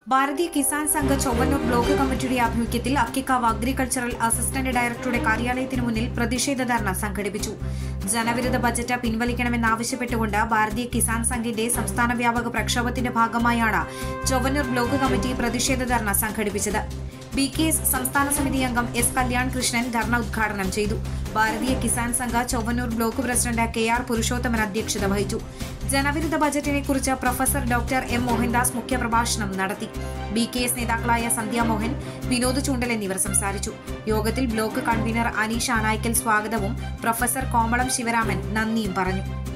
ഭാരതീയ കിസാൻ സംഘ ചൊവ്വന്നൂർ ബ്ലോക്ക് കമ്മിറ്റിയുടെ ആഭിമുഖ്യത്തിൽ അക്കിക്കാവ് അഗ്രികൾച്ചറൽ അസിസ്റ്റന്റ് ഡയറക്ടറുടെ കാര്യാലയത്തിന് മുന്നിൽ പ്രതിഷേധ ധർണ സംഘടിപ്പിച്ചു ജനവിരുദ്ധ ബജറ്റ് പിൻവലിക്കണമെന്നാവശ്യപ്പെട്ടുകൊണ്ട് ഭാരതീയ കിസാൻ സംഘിന്റെ സംസ്ഥാന വ്യാപക പ്രക്ഷോഭത്തിന്റെ ഭാഗമായാണ് ചൊവ്വന്നൂർ ബ്ലോക്ക് കമ്മിറ്റി പ്രതിഷേധ ധർണ സംഘടിപ്പിച്ചത് ബി കെ എസ് സംസ്ഥാന സമിതി അംഗം എസ് കല്യാൺ കൃഷ്ണൻ ധർണ ഉദ്ഘാടനം ചെയ്തു Bharatiya Kisan Sangh Chowwannur block president K R Purushothaman അധ്യക്ഷത വഹിച്ചു ജനവിരുദ്ധ ബജറ്റിനെ കുറിച്ച് പ്രൊഫസർ ഡോക്ടർ എം മോഹൻദാസ് മുഖ്യപ്രഭാഷണം നടത്തി ബി കെ എസ് നേതാക്കളായ സന്ധ്യാമോഹൻ വിനോദ് ചൂണ്ടൽ എന്നിവർ സംസാരിച്ചു യോഗത്തിൽ ബ്ലോക്ക് കൺവീനർ അനീഷ് ആനായ്ക്കൽ സ്വാഗതവും പ്രൊഫസർ കോമളം ശിവരാമൻ നന്ദിയും പറഞ്ഞു